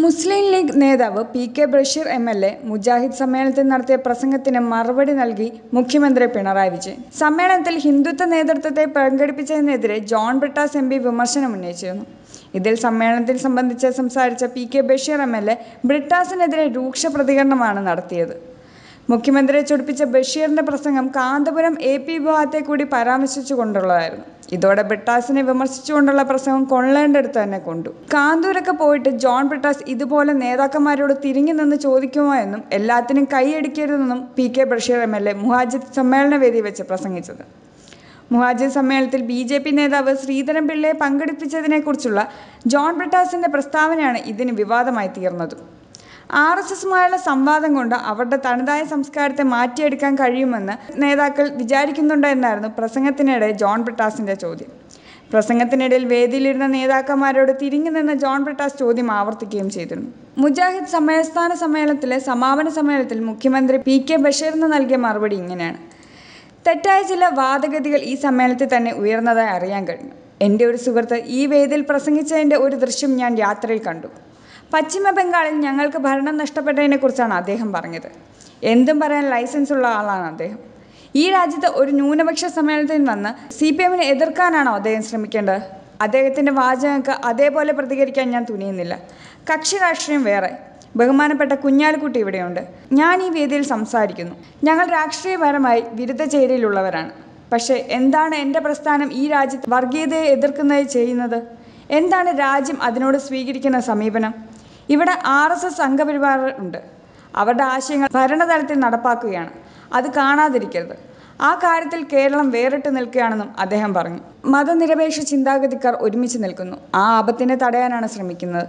മുസ്ലിം ലീഗ് നേതാവ് P K Basheer M L A Mujahid സമ്മേളനത്തിൽ നടത്തിയ പ്രസംഗത്തിന് മറുപടി നൽകി മുഖ്യമന്ത്രി പിണറായി വിജയൻ സമ്മേളനത്തിൽ ഹിന്ദുത്വ നേതൃത്വത്തെ പ്രകടിപ്പിച്ചതിനെതിരെ ജോൺ ബ്രിട്ടാസ് എം പി വിമർശനം ഉന്നയിച്ചിരുന്നു ഇതിൽ സമ്മേളനത്തിൽ സംബന്ധിച്ച് സംസാരിച്ച P K Basheer M L A ബ്രിട്ടാസിനെതിരെ രൂക്ഷ പ്രതികരണമാണ് നടത്തിയത് മുഖ്യമന്ത്രിയെ ചൊടിപ്പിച്ച ബഷീറിന്റെ പ്രസംഗം കാന്തപുരം എ പി വിഭാഗത്തെ കൂടി പരാമർശിച്ചുകൊണ്ടുള്ളതായിരുന്നു ഇതോടെ ബ്രിട്ടാസിനെ വിമർശിച്ചുകൊണ്ടുള്ള പ്രസംഗം കൊള്ളേണ്ടടുത്ത് തന്നെ കൊണ്ടു കാന്തൂരൊക്കെ പോയിട്ട് ജോൺ ബ്രിട്ടാസ് ഇതുപോലെ നേതാക്കന്മാരോട് തിരിഞ്ഞു നിന്ന് ചോദിക്കുമോ എന്നും എല്ലാത്തിനും കൈയടിക്കരുതെന്നും P K Basheer M L A Mujahid സമ്മേളന വേദി വെച്ച് പ്രസംഗിച്ചത് മുഹാജിദ് സമ്മേളനത്തിൽ ബി ജെ പി നേതാവ് ശ്രീധരൻ പിള്ളയെ പങ്കെടുപ്പിച്ചതിനെക്കുറിച്ചുള്ള ജോൺ ബ്രിട്ടാസിന്റെ പ്രസ്താവനയാണ് ഇതിന് വിവാദമായി തീർന്നത് ആർ എസ് എസുമായുള്ള സംവാദം കൊണ്ട് അവരുടെ തനതായ സംസ്കാരത്തെ മാറ്റിയെടുക്കാൻ കഴിയുമെന്ന് നേതാക്കൾ വിചാരിക്കുന്നുണ്ടോ എന്നായിരുന്നു പ്രസംഗത്തിനിടെ ജോൺ ബ്രിട്ടാസിന്റെ ചോദ്യം പ്രസംഗത്തിനിടയിൽ വേദിയിലിരുന്ന നേതാക്കന്മാരോട് തിരിഞ്ഞു നിന്ന് ജോൺ ബ്രിട്ടാസ് ചോദ്യം ആവർത്തിക്കുകയും ചെയ്തിരുന്നു മുജാഹിദ് സമയസ്ഥാന സമ്മേളനത്തിലെ സമാപന സമ്മേളനത്തിൽ മുഖ്യമന്ത്രി പി കെ ബഷീറിന് നൽകിയ മറുപടി ഇങ്ങനെയാണ് തെറ്റായ ചില വാദഗതികൾ ഈ സമ്മേളനത്തിൽ തന്നെ ഉയർന്നതായി അറിയാൻ കഴിഞ്ഞു എൻ്റെ ഒരു സുഹൃത്ത് ഈ വേദിയിൽ പ്രസംഗിച്ചതിൻ്റെ ഒരു ദൃശ്യം ഞാൻ യാത്രയിൽ കണ്ടു പശ്ചിമ ബംഗാളിൽ ഞങ്ങൾക്ക് ഭരണം നഷ്ടപ്പെട്ടതിനെക്കുറിച്ചാണ് അദ്ദേഹം പറഞ്ഞത് എന്തും പറയാൻ ലൈസൻസ് ഉള്ള ആളാണ് അദ്ദേഹം ഈ രാജ്യത്ത് ഒരു ന്യൂനപക്ഷ സമ്മേളനത്തിൽ വന്ന് സി പി എമ്മിനെ എതിർക്കാനാണോ അദ്ദേഹം ശ്രമിക്കേണ്ടത് അദ്ദേഹത്തിൻ്റെ വാചകങ്ങൾക്ക് അതേപോലെ പ്രതികരിക്കാൻ ഞാൻ തുനിയുന്നില്ല കക്ഷി രാഷ്ട്രീയം വേറെ ബഹുമാനപ്പെട്ട കുഞ്ഞാലിക്കുട്ടി ഇവിടെയുണ്ട് ഞാൻ ഈ വേദിയിൽ സംസാരിക്കുന്നു ഞങ്ങൾ രാഷ്ട്രീയപരമായി വിരുദ്ധ ചേരിയിലുള്ളവരാണ് പക്ഷേ എന്താണ് എൻ്റെ പ്രസ്ഥാനം ഈ രാജ്യത്ത് വർഗീയതയെ എതിർക്കുന്നത് ചെയ്യുന്നത് എന്താണ് രാജ്യം അതിനോട് സ്വീകരിക്കുന്ന സമീപനം ഇവിടെ ആർ എസ് എസ് സംഘപരിവാർ ഉണ്ട് അവരുടെ ആശയങ്ങൾ ഭരണതലത്തിൽ നടപ്പാക്കുകയാണ് അത് കാണാതിരിക്കരുത് ആ കാര്യത്തിൽ കേരളം വേറിട്ട് നിൽക്കുകയാണെന്നും അദ്ദേഹം പറഞ്ഞു മതനിരപേക്ഷ ചിന്താഗതിക്കാർ ഒരുമിച്ച് നിൽക്കുന്നു ആ ആപത്തിനെ തടയാനാണ് ശ്രമിക്കുന്നത്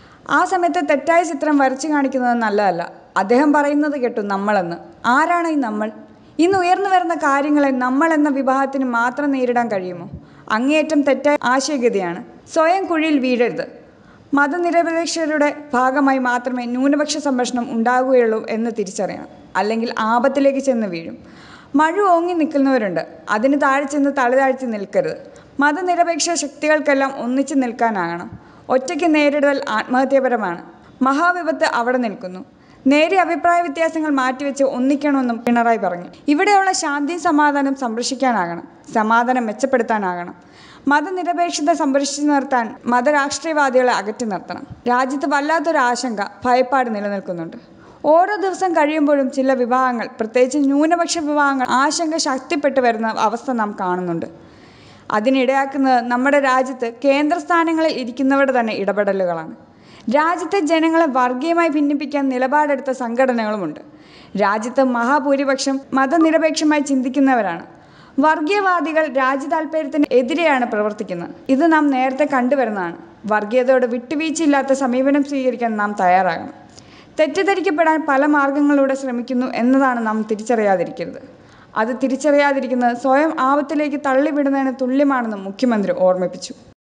ആ സമയത്ത് തെറ്റായ ചിത്രം വരച്ചു കാണിക്കുന്നത് നല്ലതല്ല അദ്ദേഹം പറയുന്നത് കേട്ടു നമ്മളെന്ന് ആരാണ് ഈ നമ്മൾ ഇന്ന് ഉയർന്നു വരുന്ന കാര്യങ്ങളെ നമ്മൾ എന്ന വിഭാഗത്തിന് മാത്രം നേരിടാൻ കഴിയുമോ അങ്ങേയറ്റം തെറ്റായ ആശയഗതിയാണ് സ്വയം കുഴിയിൽ വീഴരുത് മതനിരപേക്ഷരുടെ ഭാഗമായി മാത്രമേ ന്യൂനപക്ഷ സംരക്ഷണം ഉണ്ടാകുകയുള്ളൂ എന്ന് തിരിച്ചറിയണം അല്ലെങ്കിൽ ആപത്തിലേക്ക് ചെന്ന് വീഴും മഴ ഓങ്ങി നിൽക്കുന്നവരുണ്ട് അതിന് താഴെ ചെന്ന് തലതാഴ്ത്തി നിൽക്കരുത് മതനിരപേക്ഷ ശക്തികൾക്കെല്ലാം ഒന്നിച്ചു നിൽക്കാനാകണം ഒറ്റയ്ക്ക് നേരിടൽ ആത്മഹത്യാപരമാണ് മഹാവിപത്ത് അവിടെ നിൽക്കുന്നു നേരിയ അഭിപ്രായ വ്യത്യാസങ്ങൾ മാറ്റിവെച്ച് ഒന്നിക്കണമെന്നും പിണറായി പറഞ്ഞു ഇവിടെയുള്ള ശാന്തിയും സമാധാനം സംരക്ഷിക്കാനാകണം സമാധാനം മെച്ചപ്പെടുത്താനാകണം മതനിരപേക്ഷത സംരക്ഷിച്ചു നിർത്താൻ മതരാഷ്ട്രീയവാദികളെ അകറ്റി നിർത്തണം രാജ്യത്ത് വല്ലാത്തൊരു ആശങ്ക ഭയപ്പാട് നിലനിൽക്കുന്നുണ്ട് ഓരോ ദിവസം കഴിയുമ്പോഴും ചില വിഭാഗങ്ങൾ പ്രത്യേകിച്ച് ന്യൂനപക്ഷ വിഭാഗങ്ങൾ ആശങ്ക ശക്തിപ്പെട്ടു വരുന്ന അവസ്ഥ നാം കാണുന്നുണ്ട് അതിനിടയാക്കുന്നത് നമ്മുടെ രാജ്യത്ത് കേന്ദ്രസ്ഥാനങ്ങളിൽ ഇരിക്കുന്നവരുടെ തന്നെ ഇടപെടലുകളാണ് രാജ്യത്തെ ജനങ്ങളെ വർഗീയമായി ഭിന്നിപ്പിക്കാൻ നിലപാടെടുത്ത സംഘടനകളുമുണ്ട് രാജ്യത്ത് മഹാഭൂരിപക്ഷം മതനിരപേക്ഷമായി ചിന്തിക്കുന്നവരാണ് വർഗീയവാദികൾ രാജ്യ താല്പര്യത്തിന് എതിരെയാണ് പ്രവർത്തിക്കുന്നത് ഇത് നാം നേരത്തെ കണ്ടുവരുന്നതാണ് വർഗീയതയോട് വിട്ടുവീഴ്ചയില്ലാത്ത സമീപനം സ്വീകരിക്കാൻ നാം തയ്യാറാകണം തെറ്റിദ്ധരിക്കപ്പെടാൻ പല മാർഗങ്ങളിലൂടെ ശ്രമിക്കുന്നു എന്നതാണ് നാം തിരിച്ചറിയാതിരിക്കരുത് അത് തിരിച്ചറിയാതിരിക്കുന്നത് സ്വയം ആപത്തിലേക്ക് തള്ളിവിടുന്നതിന് തുല്യമാണെന്നും മുഖ്യമന്ത്രി ഓർമ്മിപ്പിച്ചു